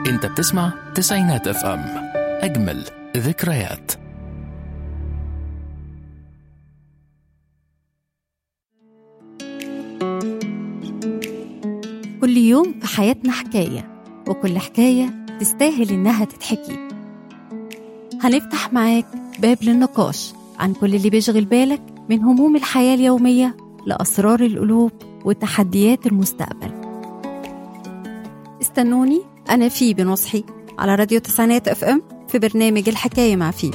انت بتسمع تسعينات اف ام اجمل ذكريات كل يوم في حياتنا حكاية وكل حكاية تستاهل إنها تتحكي هنفتح معاك باب للنقاش عن كل اللي بيشغل بالك من هموم الحياة اليومية لأسرار القلوب وتحديات المستقبل استنوني أنا فيبي نصحي على راديو تسعينات اف ام في برنامج الحكاية مع فيبي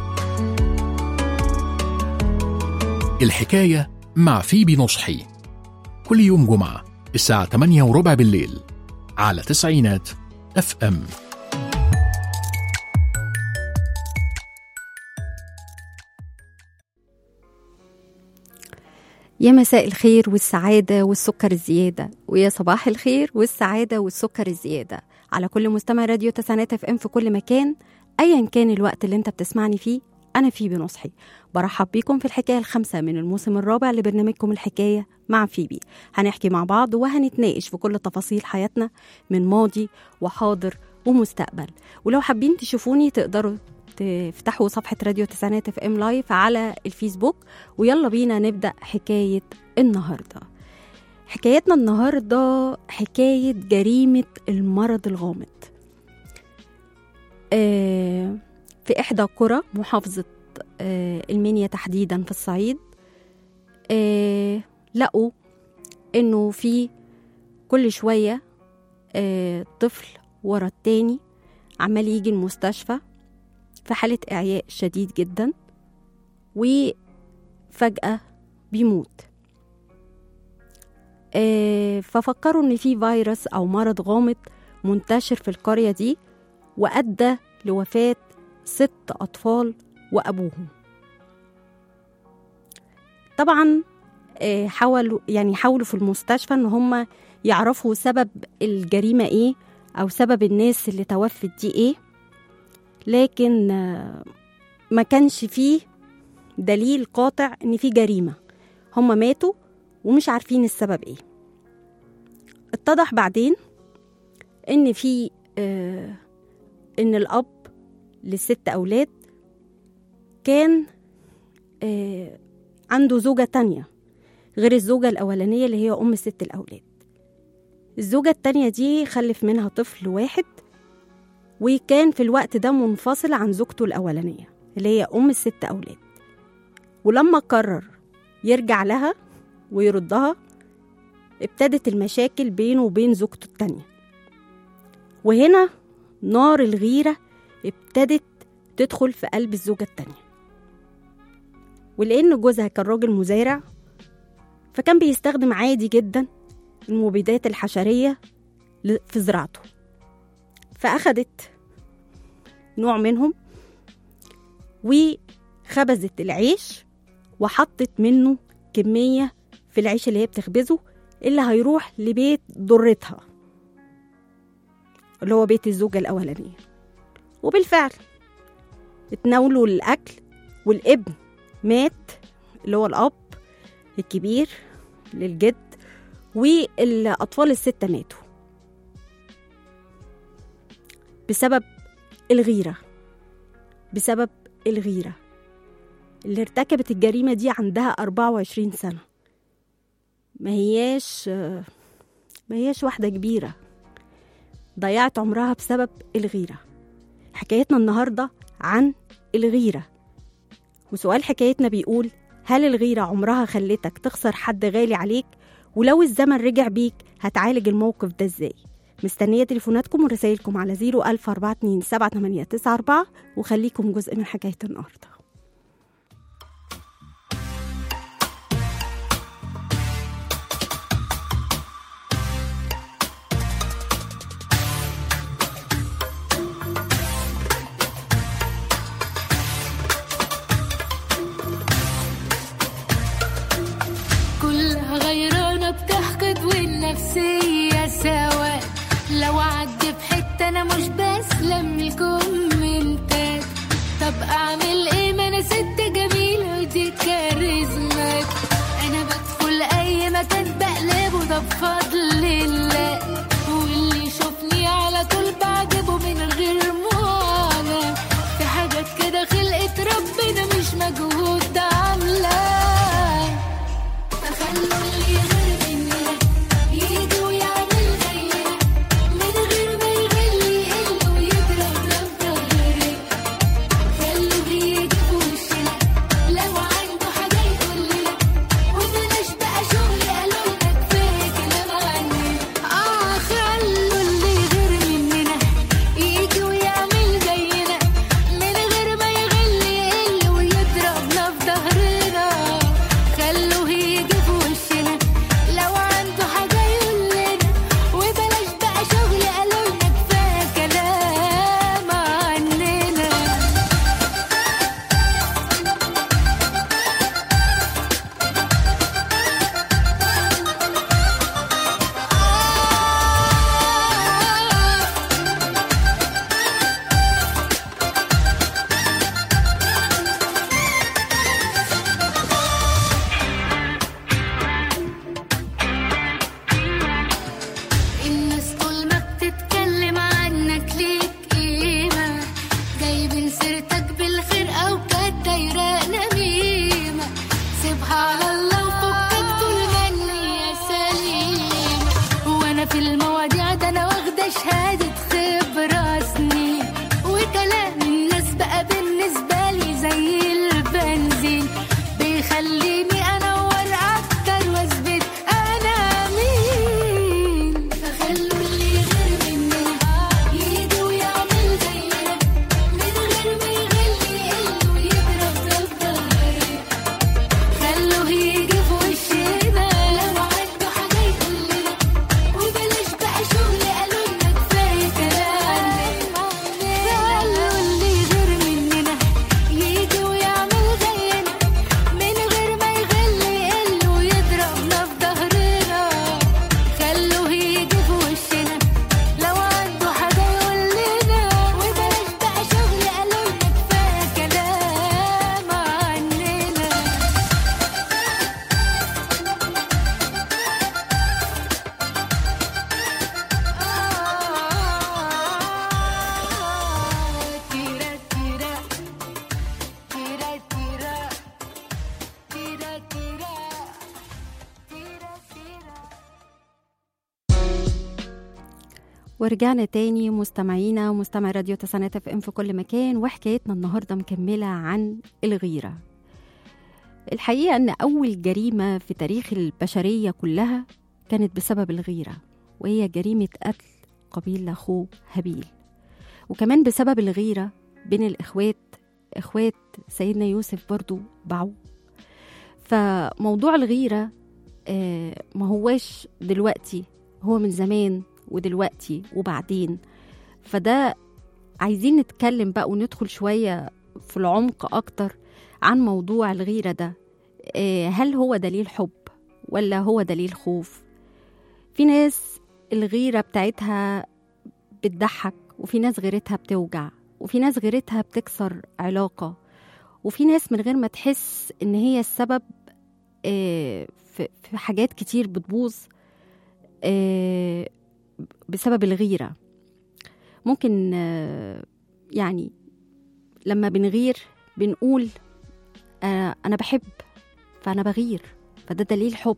الحكاية مع فيبي نصحي كل يوم جمعة الساعة 8 وربع بالليل على تسعينات اف ام يا مساء الخير والسعادة والسكر الزيادة ويا صباح الخير والسعادة والسكر الزيادة على كل مستمع راديو تسعينات اف ام في كل مكان ايا كان الوقت اللي انت بتسمعني فيه انا فيبي نصحي برحب بيكم في الحكاية الخامسة من الموسم الرابع لبرنامجكم الحكاية مع فيبي هنحكي مع بعض وهنتناقش في كل تفاصيل حياتنا من ماضي وحاضر ومستقبل ولو حابين تشوفوني تقدروا تفتحوا صفحة راديو تسعينات اف ام لايف على الفيسبوك ويلا بينا نبدأ حكاية النهاردة حكايتنا النهاردة حكاية جريمة المرض الغامض آه في إحدى قرى محافظة آه المنيا تحديدا في الصعيد آه لقوا إنه في كل شوية آه طفل ورا التاني عمال يجي المستشفى في حالة إعياء شديد جدا وفجأة بيموت آه ففكروا إن في فيروس أو مرض غامض منتشر في القرية دي وأدى لوفاة ست أطفال وأبوهم طبعا آه حاولوا يعني حاولوا في المستشفى إن هم يعرفوا سبب الجريمة إيه أو سبب الناس اللي توفت دي إيه لكن ما كانش فيه دليل قاطع ان في جريمه هم ماتوا ومش عارفين السبب ايه اتضح بعدين ان في آه ان الاب للست اولاد كان آه عنده زوجة تانية غير الزوجة الأولانية اللي هي أم ست الأولاد الزوجة التانية دي خلف منها طفل واحد وكان في الوقت ده منفصل عن زوجته الأولانية اللي هي أم الست أولاد ولما قرر يرجع لها ويردها ابتدت المشاكل بينه وبين زوجته التانية وهنا نار الغيرة ابتدت تدخل في قلب الزوجة التانية ولأن جوزها كان راجل مزارع فكان بيستخدم عادي جدا المبيدات الحشرية في زراعته فأخدت نوع منهم وخبزت العيش وحطت منه كمية في العيش اللي هي بتخبزه اللي هيروح لبيت ضرتها اللي هو بيت الزوجة الأولانية وبالفعل اتناولوا الأكل والابن مات اللي هو الأب الكبير للجد والأطفال الستة ماتوا بسبب الغيرة بسبب الغيرة اللي ارتكبت الجريمة دي عندها 24 سنة ما هياش ما هياش واحدة كبيرة ضيعت عمرها بسبب الغيرة حكايتنا النهاردة عن الغيرة وسؤال حكايتنا بيقول هل الغيرة عمرها خلتك تخسر حد غالي عليك ولو الزمن رجع بيك هتعالج الموقف ده ازاي مستنية تليفوناتكم ورسائلكم على 014278994 وخليكم جزء من حكاية النهاردة كلها غيرانة بتحقد والنفسية سوا لو عدي في حتة أنا مش بسلم الكومنتات طب أعمل إيه ما أنا ست جميلة ودي كاريزمات أنا بدخل أي مكان بقلبه ده بفضل الله واللي يشوفني على طول بعجبه ورجعنا تاني مستمعينا ومستمعي راديو تسعينات اف ام في كل مكان وحكايتنا النهارده مكمله عن الغيره الحقيقه ان اول جريمه في تاريخ البشريه كلها كانت بسبب الغيره وهي جريمه قتل قبيل اخوه هابيل وكمان بسبب الغيره بين الاخوات اخوات سيدنا يوسف برضو باعوه فموضوع الغيره آه، ما هواش دلوقتي هو من زمان ودلوقتي وبعدين فده عايزين نتكلم بقى وندخل شوية في العمق أكتر عن موضوع الغيرة ده آه، هل هو دليل حب ولا هو دليل خوف في ناس الغيرة بتاعتها بتضحك وفي ناس غيرتها بتوجع وفي ناس غيرتها بتكسر علاقة وفي ناس من غير ما تحس إن هي السبب آه، في في حاجات كتير بتبوظ آه، بسبب الغيرة ممكن آه، يعني لما بنغير بنقول آه، أنا بحب فأنا بغير فده دليل حب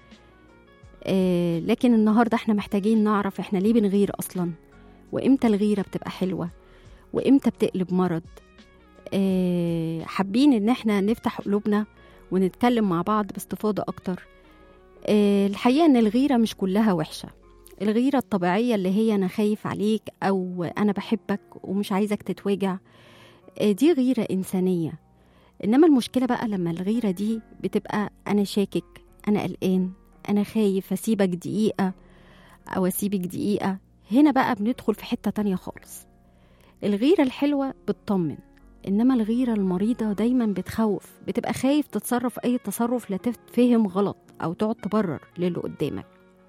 آه، لكن النهاردة احنا محتاجين نعرف احنا ليه بنغير أصلا وإمتى الغيرة بتبقى حلوة وإمتى بتقلب مرض آه، حابين إن احنا نفتح قلوبنا ونتكلم مع بعض باستفاضة أكتر آه، الحقيقة إن الغيرة مش كلها وحشة الغيرة الطبيعية اللي هي أنا خايف عليك أو أنا بحبك ومش عايزك تتوجع آه، دي غيرة إنسانية إنما المشكلة بقى لما الغيرة دي بتبقى أنا شاكك أنا قلقان أنا خايف أسيبك دقيقة أو أسيبك دقيقة هنا بقى بندخل في حتة تانية خالص الغيرة الحلوة بتطمن إنما الغيرة المريضة دايما بتخوف بتبقى خايف تتصرف أي تصرف لا تتفهم غلط أو تقعد تبرر للي قدامك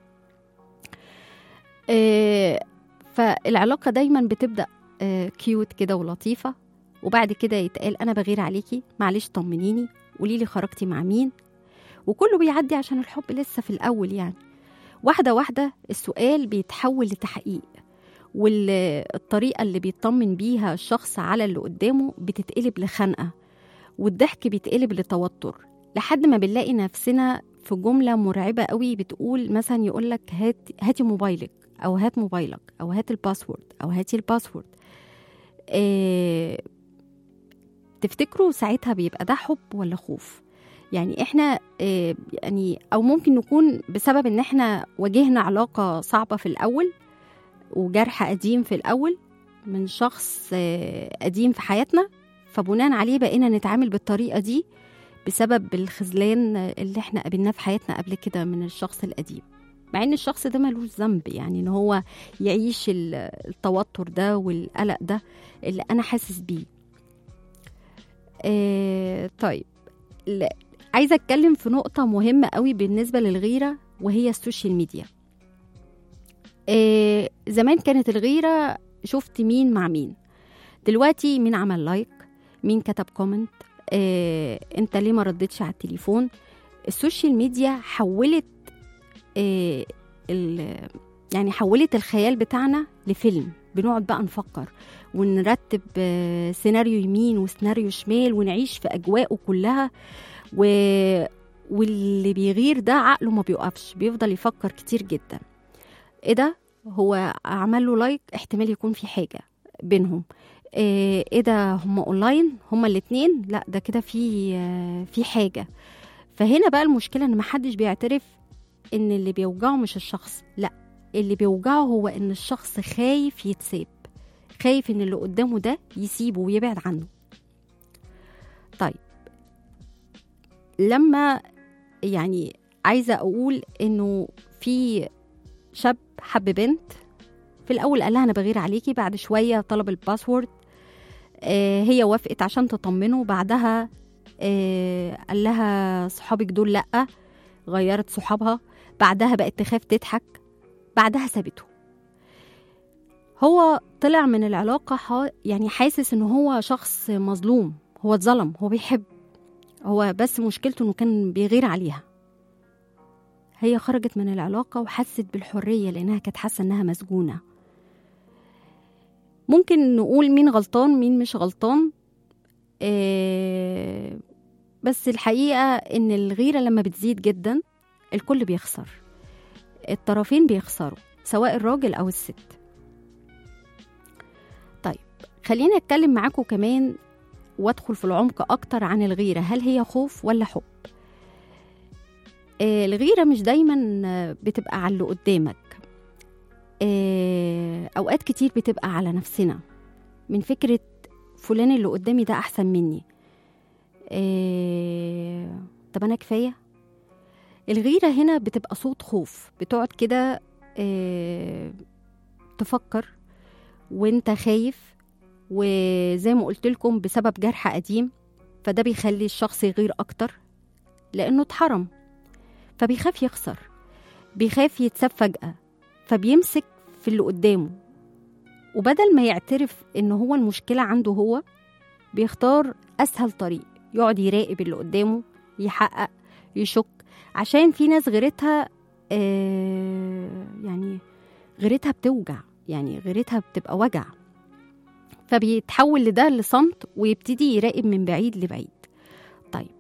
آه، فالعلاقة دايما بتبدأ آه، كيوت كده ولطيفة وبعد كده يتقال أنا بغير عليكي معلش طمنيني قوليلي خرجتي مع مين وكله بيعدي عشان الحب لسه في الأول يعني واحدة واحدة السؤال بيتحول لتحقيق والطريقة اللي بيطمن بيها الشخص على اللي قدامه بتتقلب لخنقة والضحك بيتقلب لتوتر لحد ما بنلاقي نفسنا في جملة مرعبة قوي بتقول مثلا يقولك هات هاتي موبايلك أو هات موبايلك أو هات الباسورد أو هاتي الباسورد إيه تفتكروا ساعتها بيبقى ده حب ولا خوف يعني احنا إيه يعني او ممكن نكون بسبب ان احنا واجهنا علاقة صعبة في الاول وجرح قديم في الاول من شخص آه، قديم في حياتنا فبناء عليه بقينا نتعامل بالطريقة دي بسبب الخذلان اللي احنا قابلناه في حياتنا قبل كده من الشخص القديم مع ان الشخص ده ملوش ذنب يعني ان هو يعيش ال- التوتر ده والقلق ده اللي انا حاسس بيه آه طيب ل- عايزه اتكلم في نقطه مهمه قوي بالنسبه للغيره وهي السوشيال ميديا آه زمان كانت الغيره شفت مين مع مين دلوقتي مين عمل لايك مين كتب كومنت آه انت ليه ما ردتش على التليفون السوشيال ميديا حولت آه ال- يعني حولت الخيال بتاعنا لفيلم بنقعد بقى نفكر ونرتب آه، سيناريو يمين وسيناريو شمال ونعيش في أجواءه كلها و... واللي بيغير ده عقله ما بيوقفش بيفضل يفكر كتير جدا ايه ده هو عمل له لايك احتمال يكون في حاجة بينهم ايه إيه ده هما اونلاين هما الاتنين لا ده كده في آه، في حاجة فهنا بقى المشكلة ان محدش بيعترف ان اللي بيوجعه مش الشخص لا اللي بيوجعه هو ان الشخص خايف يتساب خايف ان اللي قدامه ده يسيبه ويبعد عنه طيب لما يعني عايزه اقول انه في شاب حب بنت في الاول قال لها انا بغير عليكي بعد شويه طلب الباسورد آه هي وافقت عشان تطمنه بعدها آه قال لها صحابك دول لا غيرت صحابها بعدها بقت تخاف تضحك بعدها سابته هو طلع من العلاقة ح- يعني حاسس ان هو شخص مظلوم هو اتظلم هو بيحب هو بس مشكلته انه كان بيغير عليها هي خرجت من العلاقة وحست بالحرية لأنها كانت حاسة إنها مسجونة ممكن نقول مين غلطان مين مش غلطان آه بس الحقيقة إن الغيرة لما بتزيد جدا الكل بيخسر الطرفين بيخسروا سواء الراجل أو الست خليني اتكلم معاكم كمان وادخل في العمق اكتر عن الغيره هل هي خوف ولا حب آه، الغيره مش دايما آه، بتبقى على اللي قدامك آه، اوقات كتير بتبقى على نفسنا من فكره فلان اللي قدامي ده احسن مني آه، طب انا كفايه الغيره هنا بتبقى صوت خوف بتقعد كده آه، تفكر وانت خايف وزي ما قلت لكم بسبب جرح قديم فده بيخلي الشخص يغير اكتر لانه اتحرم فبيخاف يخسر بيخاف يتساب فجأة فبيمسك في اللي قدامه وبدل ما يعترف ان هو المشكلة عنده هو بيختار اسهل طريق يقعد يراقب اللي قدامه يحقق يشك عشان في ناس غيرتها آه يعني غيرتها بتوجع يعني غيرتها بتبقى وجع فبيتحول لده لصمت ويبتدي يراقب من بعيد لبعيد طيب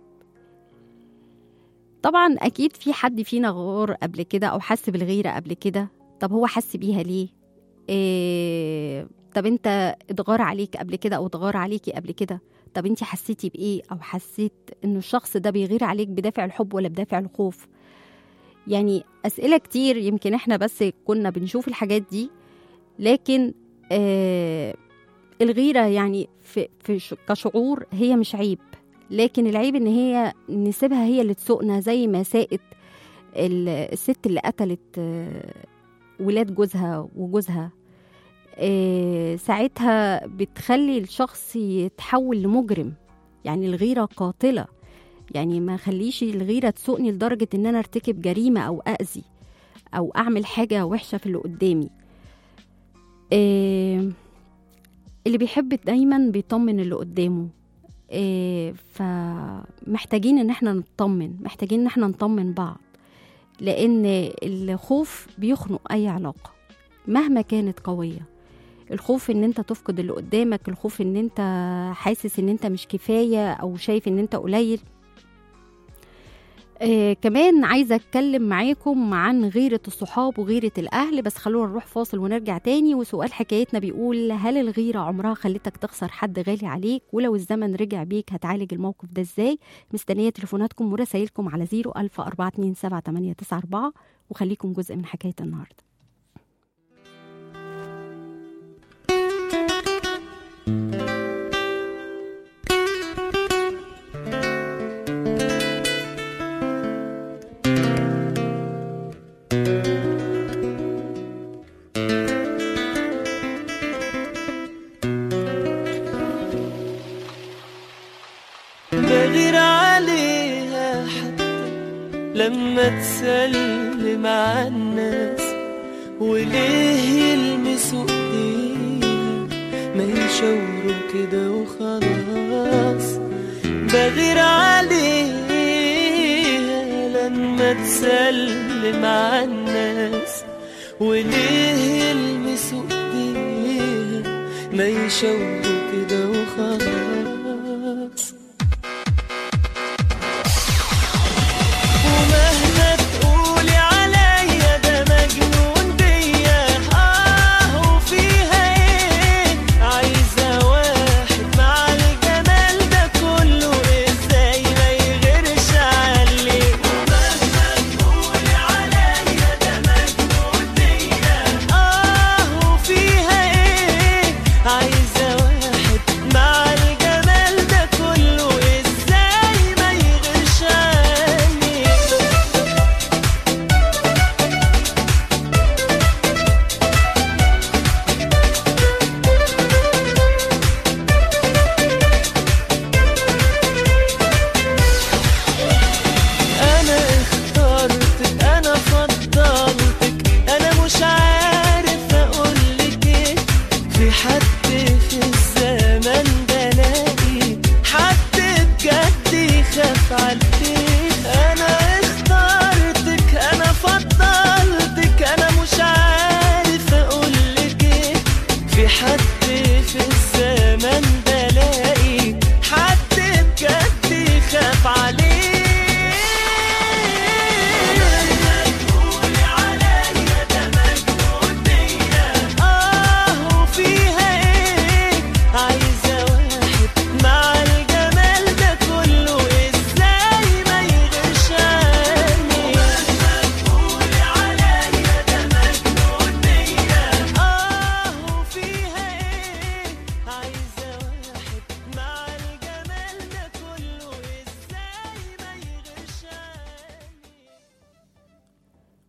طبعا اكيد في حد فينا غار قبل كده او حس بالغيره قبل كده طب هو حس بيها ليه إيه طب انت اتغار عليك قبل كده او اتغار عليكي قبل كده طب انت حسيتي بايه او حسيت انه الشخص ده بيغير عليك بدافع الحب ولا بدافع الخوف يعني اسئله كتير يمكن احنا بس كنا بنشوف الحاجات دي لكن آه الغيره يعني في, في ش- كشعور هي مش عيب لكن العيب ان هي نسيبها هي اللي تسوقنا زي ما ساقت ال- الست اللي قتلت آه، ولاد جوزها وجوزها آه، ساعتها بتخلي الشخص يتحول لمجرم يعني الغيرة قاتلة يعني ما خليش الغيرة تسوقني لدرجة ان انا ارتكب جريمة او اذي او اعمل حاجة وحشة في اللي قدامي آه، اللي بيحب دايما بيطمن اللي قدامه آه، فمحتاجين ان احنا نطمن محتاجين ان احنا نطمن بعض لان الخوف بيخنق اي علاقه مهما كانت قويه الخوف ان انت تفقد اللي قدامك الخوف ان انت حاسس ان انت مش كفايه او شايف ان انت قليل آه كمان عايزه اتكلم معاكم عن غيره الصحاب وغيره الاهل بس خلونا نروح فاصل ونرجع تاني وسؤال حكايتنا بيقول هل الغيره عمرها خلتك تخسر حد غالي عليك ولو الزمن رجع بيك هتعالج الموقف ده ازاي مستنيه تليفوناتكم ورسايلكم على 010427894 وخليكم جزء من حكايه النهارده بغير عليها حتى لما تسلم على الناس وليه يلمسوا ايديها ما يشاوروا كده وخلاص بغير عليها لما تسلم على الناس وليه يلمسوا ايديها ما يشاوروا كده وخلاص ومهما تقولي عليا ده مجنون بيا اه وفيها ايه عايزة واحد مع الجمال ده كله ازاي ما يغيرش عليه ومهما تقولي عليا ده مجنون بيا اه وفيها ايه عايزة واحد مع الجمال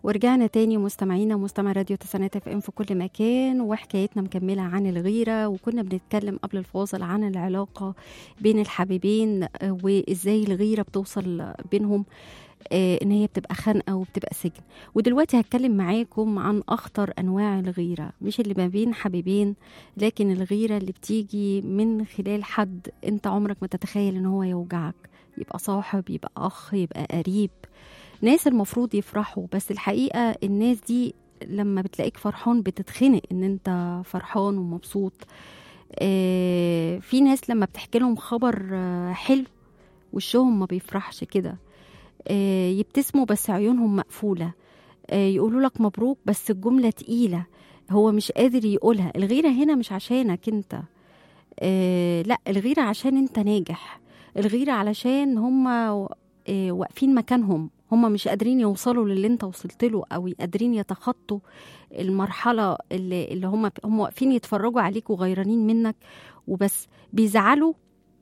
ورجعنا تاني مستمعينا مستمع راديو تسعينات اف ام في كل مكان وحكايتنا مكمله عن الغيره وكنا بنتكلم قبل الفاصل عن العلاقه بين الحبيبين آه، وازاي الغيره بتوصل بينهم آه، ان هي بتبقى خنقه وبتبقى سجن ودلوقتي هتكلم معاكم عن اخطر انواع الغيره مش اللي ما بين حبيبين لكن الغيره اللي بتيجي من خلال حد انت عمرك ما تتخيل ان هو يوجعك يبقى صاحب يبقى اخ يبقى قريب ناس المفروض يفرحوا بس الحقيقه الناس دي لما بتلاقيك فرحان بتتخنق ان انت فرحان ومبسوط آه، في ناس لما بتحكي لهم خبر آه، حلو وشهم ما بيفرحش كده آه، يبتسموا بس عيونهم مقفولة آه، يقولوا لك مبروك بس الجملة تقيلة هو مش قادر يقولها الغيرة هنا مش عشانك انت آه، لا الغيرة عشان انت ناجح الغيرة علشان هم واقفين مكانهم هم مش قادرين يوصلوا للي انت وصلت له او قادرين يتخطوا المرحلة اللي, اللي هم هم واقفين يتفرجوا عليك وغيرانين منك وبس بيزعلوا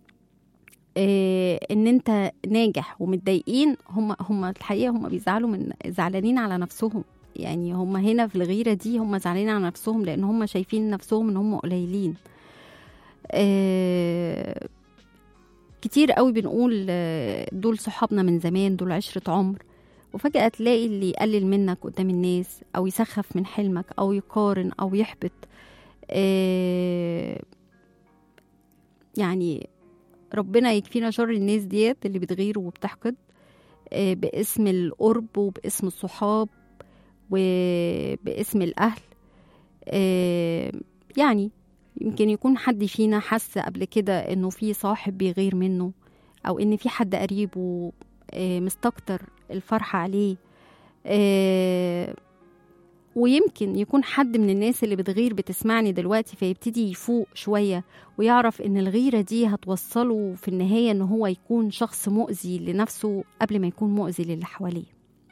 آه، ان انت ناجح ومتضايقين هم هم الحقيقه هم بيزعلوا من زعلانين على نفسهم يعني هم هنا في الغيره دي هم زعلانين على نفسهم لان هم شايفين نفسهم ان هم قليلين آه، كتير قوي بنقول آه، دول صحابنا من زمان دول عشرة عمر وفجأة تلاقي اللي يقلل منك قدام الناس أو يسخف من حلمك أو يقارن أو يحبط آه، يعني ربنا يكفينا شر الناس ديت اللي بتغير وبتحقد آه، باسم القرب وباسم الصحاب وباسم الأهل آه، يعني يمكن يكون حد فينا حس قبل كده انه في صاحب بيغير منه او ان في حد قريبه آه، مستكتر الفرحة عليه آه، ويمكن يكون حد من الناس اللي بتغير بتسمعني دلوقتي فيبتدي يفوق شوية ويعرف ان الغيرة دي هتوصله في النهاية ان هو يكون شخص مؤذي لنفسه قبل ما يكون مؤذي للي حواليه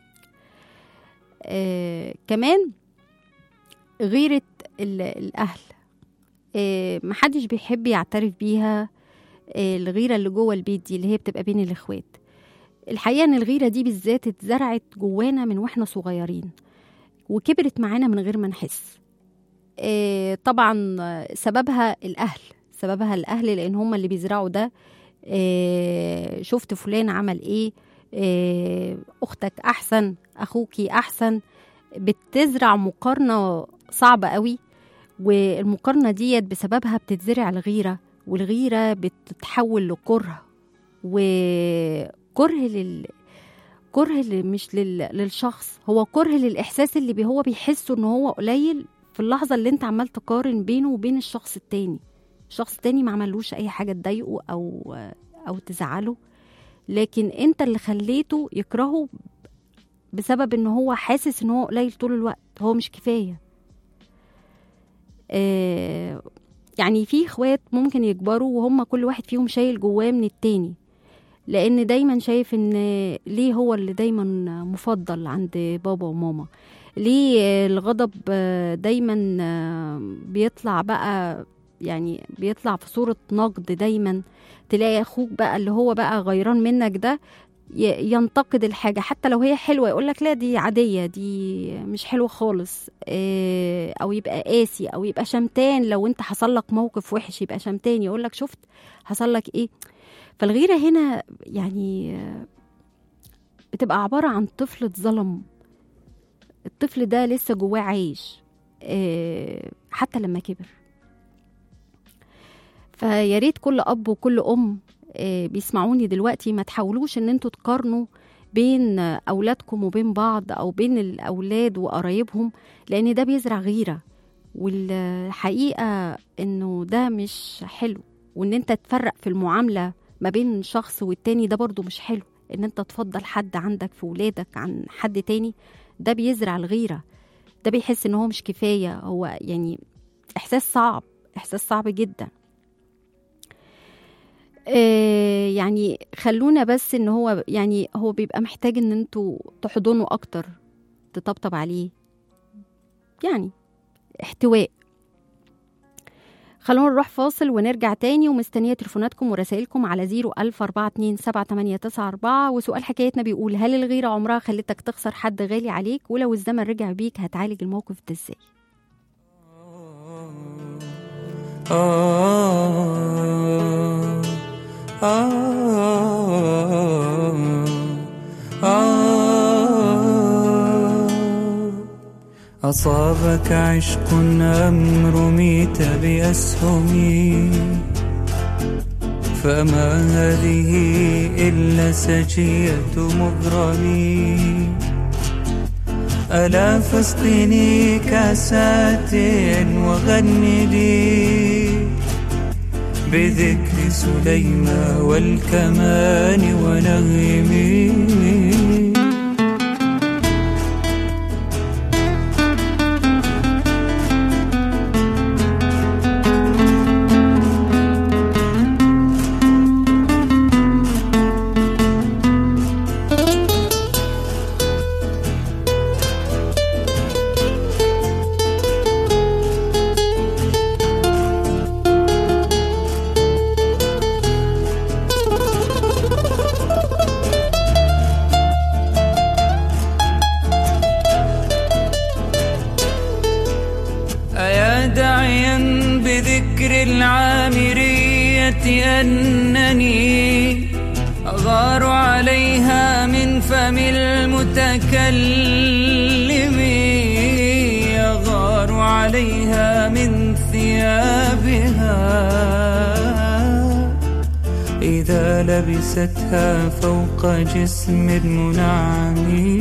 آه كمان غيرة ال- الأهل آه محدش بيحب يعترف بيها آه الغيرة اللي جوه البيت دي اللي هي بتبقى بين الإخوات الحقيقة إن الغيرة دي بالذات اتزرعت جوانا من وإحنا صغيرين وكبرت معانا من غير ما نحس آه، طبعا آه، سببها الأهل سببها الأهل لأن هم اللي بيزرعوا ده آه، شفت فلان عمل إيه آه، أختك أحسن أخوكي أحسن بتزرع مقارنة صعبة قوي والمقارنة ديت بسببها بتتزرع الغيرة والغيرة بتتحول لكره وكره لل كره ل- مش لل... للشخص هو كره للإحساس اللي بي هو بيحسه إن هو قليل في اللحظة اللي أنت عمال تقارن بينه وبين الشخص التاني الشخص التاني ما عملوش أي حاجة تضايقه أو أو تزعله لكن أنت اللي خليته يكرهه بسبب إن هو حاسس إن هو قليل طول الوقت هو مش كفاية آه يعني في اخوات ممكن يكبروا وهم كل واحد فيهم شايل جواه من التاني لان دايما شايف ان ليه هو اللي دايما مفضل عند بابا وماما ليه الغضب آه، دايما آه، بيطلع بقى يعني بيطلع في صورة نقد دايما تلاقي اخوك بقى اللي هو بقى غيران منك ده ي- ينتقد الحاجة حتى لو هي حلوة يقولك لا دي عادية دي مش حلوة خالص آه، أو يبقى قاسي أو يبقى شمتان لو أنت حصل لك موقف وحش يبقى شمتان يقولك شفت حصل لك إيه فالغيرة هنا يعني آه، بتبقى عبارة عن طفل اتظلم الطفل ده لسه جواه عايش آه، حتى لما كبر فيا ريت كل اب وكل ام آه، بيسمعوني دلوقتي ما تحاولوش ان انتوا تقارنوا بين آه، اولادكم وبين بعض او بين الاولاد وقرايبهم لان ده بيزرع غيره والحقيقه انه ده مش حلو وان انت تفرق في المعامله ما بين شخص والتاني ده برضو مش حلو ان انت تفضل حد عندك في ولادك عن حد تاني ده بيزرع الغيره ده بيحس ان هو مش كفايه هو يعني احساس صعب احساس صعب جدا آه، يعني خلونا بس ان هو يعني هو بيبقى محتاج ان انتوا تحضنوا اكتر تطبطب عليه يعني احتواء خلونا نروح فاصل ونرجع تاني ومستنية تليفوناتكم ورسائلكم على 010427894 وسؤال حكايتنا بيقول هل الغيرة عمرها خلتك تخسر حد غالي عليك ولو الزمن رجع بيك هتعالج الموقف ده ازاي أصابك عشق أم رميت بأسهم فما هذه إلا سجية مغرمي ألا فاسقني كاسات وغني لي بذكر سليمى والكمان ونغمي أيا داعيا بذكر العامرية أنني أغار عليها من فم المتكلم أغار عليها من ثيابها إذا لبستها فوق جسم منعم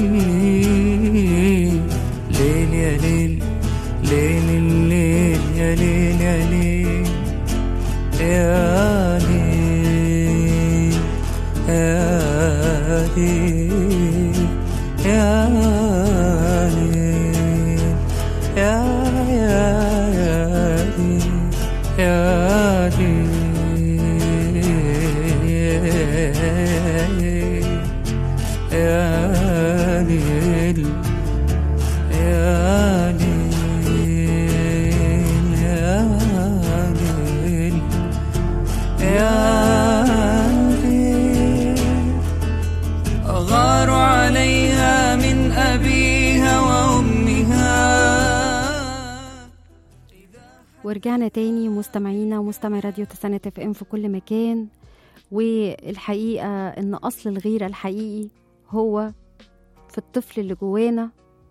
ليل يا ليل ليل الليل يا ليل يا ليل يا ليل يا ليل يا ليل يا يا يا ليل يا ليل يا ليل يا ليل يا ليل أغار عليها من أبيها وأمها ورجعنا تاني مستمعينا ومستمعي راديو تسانة اف ام في كل مكان والحقيقة ان اصل الغيرة الحقيقي هو في الطفل اللي جوانا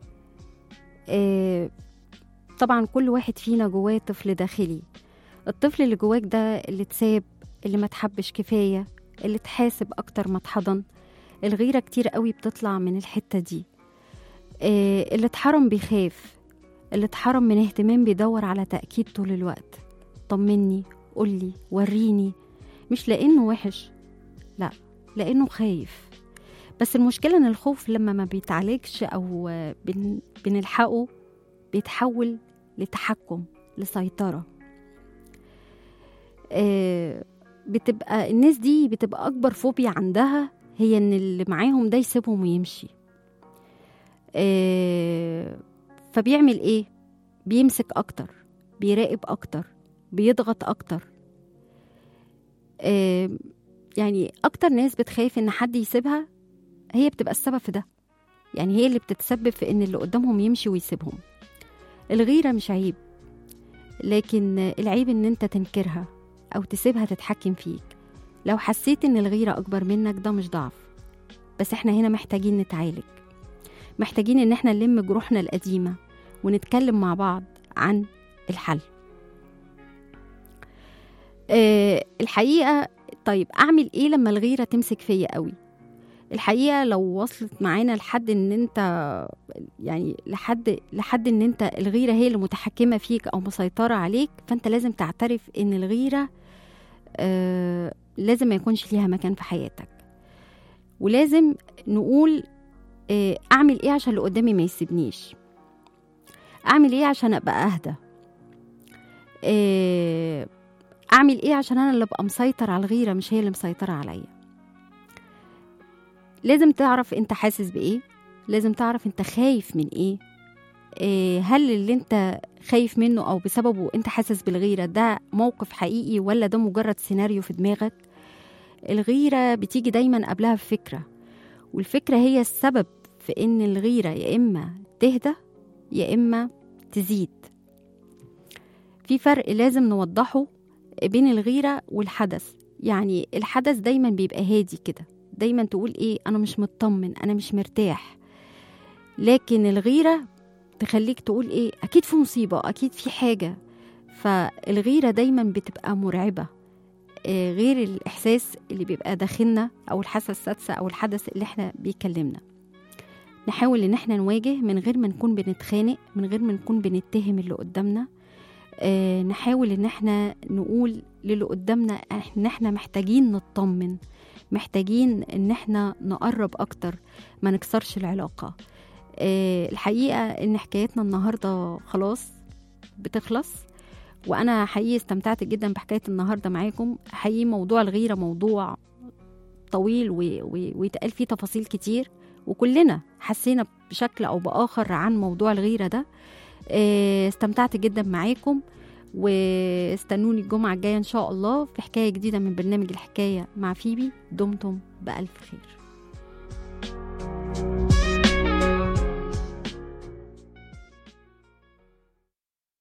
آه، طبعا كل واحد فينا جواه طفل داخلي الطفل اللي جواك ده اللي اتساب اللي ما تحبش كفاية اللي تحاسب اكتر ما اتحضن الغيرة كتير قوي بتطلع من الحتة دي آه، اللي اتحرم بيخاف اللي اتحرم من اهتمام بيدور على تأكيد طول الوقت طمني قولي وريني مش لأنه وحش لا لأنه خايف بس المشكلة إن الخوف لما ما بيتعالجش أو بن بنلحقه بيتحول لتحكم لسيطرة آه، بتبقى الناس دي بتبقى أكبر فوبيا عندها هي إن اللي معاهم ده يسيبهم ويمشي آه، فبيعمل ايه بيمسك اكتر بيراقب اكتر بيضغط اكتر آه، يعني اكتر ناس بتخاف ان حد يسيبها هي بتبقى السبب في ده يعني هي اللي بتتسبب في ان اللي قدامهم يمشي ويسيبهم الغيرة مش عيب لكن العيب ان انت تنكرها او تسيبها تتحكم فيك لو حسيت ان الغيرة اكبر منك ده مش ضعف بس احنا هنا محتاجين نتعالج محتاجين ان احنا نلم جروحنا القديمة ونتكلم مع بعض عن الحل أه الحقيقة طيب أعمل إيه لما الغيرة تمسك فيا قوي الحقيقة لو وصلت معانا لحد إن أنت يعني لحد لحد إن أنت الغيرة هي اللي متحكمة فيك أو مسيطرة عليك فأنت لازم تعترف إن الغيرة أه لازم ما يكونش ليها مكان في حياتك ولازم نقول آه، اعمل ايه عشان اللي قدامي ما يسيبنيش اعمل ايه عشان ابقى اهدى آه، اعمل ايه عشان انا اللي ابقى مسيطر على الغيره مش هي اللي مسيطره عليا لازم تعرف انت حاسس بايه لازم تعرف انت خايف من ايه آه، هل اللي انت خايف منه او بسببه انت حاسس بالغيرة ده موقف حقيقي ولا ده مجرد سيناريو في دماغك الغيرة بتيجي دايما قبلها بفكرة والفكرة هي السبب في ان الغيرة يا اما تهدى يا اما تزيد في فرق لازم نوضحه بين الغيرة والحدث يعني الحدث دايما بيبقى هادي كده دايما تقول ايه انا مش مطمن انا مش مرتاح لكن الغيرة تخليك تقول ايه اكيد في مصيبة اكيد في حاجة فالغيرة دايما بتبقى مرعبة آه، غير الإحساس اللي بيبقى داخلنا أو الحاسة السادسة أو الحدث اللي احنا بيكلمنا نحاول إن احنا نواجه من غير ما نكون بنتخانق من غير ما نكون بنتهم اللي قدامنا آه، نحاول إن احنا نقول للي قدامنا إن احنا محتاجين نطمن محتاجين إن احنا نقرب أكتر ما نكسرش العلاقة آه، الحقيقة إن حكايتنا النهاردة خلاص بتخلص وانا حقيقي استمتعت جدا بحكايه النهارده معاكم حقيقي موضوع الغيره موضوع طويل و- و- ويتقال فيه تفاصيل كتير وكلنا حسينا بشكل او باخر عن موضوع الغيره ده آه، استمتعت جدا معاكم واستنوني الجمعه الجايه ان شاء الله في حكايه جديده من برنامج الحكايه مع فيبي دمتم بالف خير